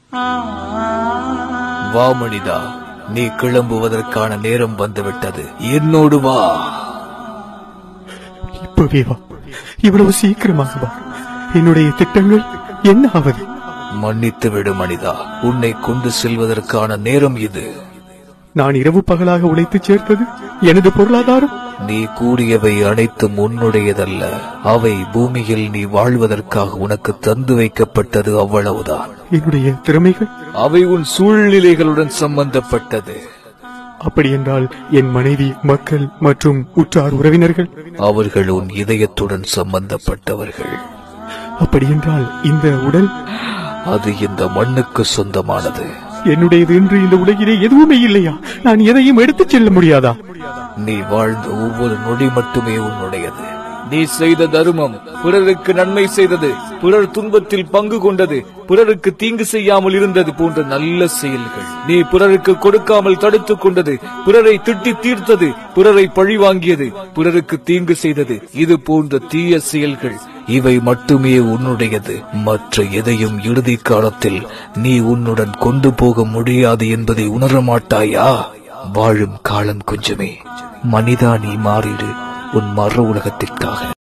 வா மனிதா நீ கிளம்புவதற்கான நேரம் வந்துவிட்டது என்னோடு வா இப்பவே வா இவ்வளவு சீக்கிரமாக வா என்னுடைய திட்டங்கள் என்ன ஆவது மன்னித்து விடு மனிதா உன்னை கொண்டு செல்வதற்கான நேரம் இது நான் இரவு பகலாக உழைத்து சேர்த்தது எனது பொருளாதாரம் நீ கூறியவை அனைத்தும் உன்னுடையதல்ல அவை பூமியில் நீ வாழ்வதற்காக உனக்கு தந்து வைக்கப்பட்டது அவ்வளவுதான் என்னுடைய திறமைகள் அவை உன் சூழ்நிலைகளுடன் சம்பந்தப்பட்டது அப்படி என்றால் என் மனைவி மக்கள் மற்றும் உற்றார் உறவினர்கள் அவர்கள் உன் இதயத்துடன் சம்பந்தப்பட்டவர்கள் அப்படி என்றால் இந்த உடல் அது இந்த மண்ணுக்கு சொந்தமானது என்னுடையது என்று இந்த உலகிலே எதுவுமே இல்லையா நான் எதையும் எடுத்துச் செல்ல முடியாதா நீ வாழ்ந்த ஒவ்வொரு நொடி மட்டுமே உன்னுடையது நீ செய்த தர்மம் பிறருக்கு நன்மை செய்தது பிறர் துன்பத்தில் பங்கு கொண்டது பிறருக்கு தீங்கு செய்யாமல் இருந்தது போன்ற நல்ல செயல்கள் நீ பிறருக்கு கொடுக்காமல் தடுத்துக் கொண்டது பிறரை திட்டி தீர்த்தது பிறரை பழி வாங்கியது பிறருக்கு தீங்கு செய்தது இது போன்ற தீய செயல்கள் இவை மட்டுமே உன்னுடையது மற்ற எதையும் இறுதி காலத்தில் நீ உன்னுடன் கொண்டு போக முடியாது என்பதை உணர மாட்டாயா வாழும் காலம் கொஞ்சமே மனிதா நீ மாறிடு உன் மறு உலகத்திற்காக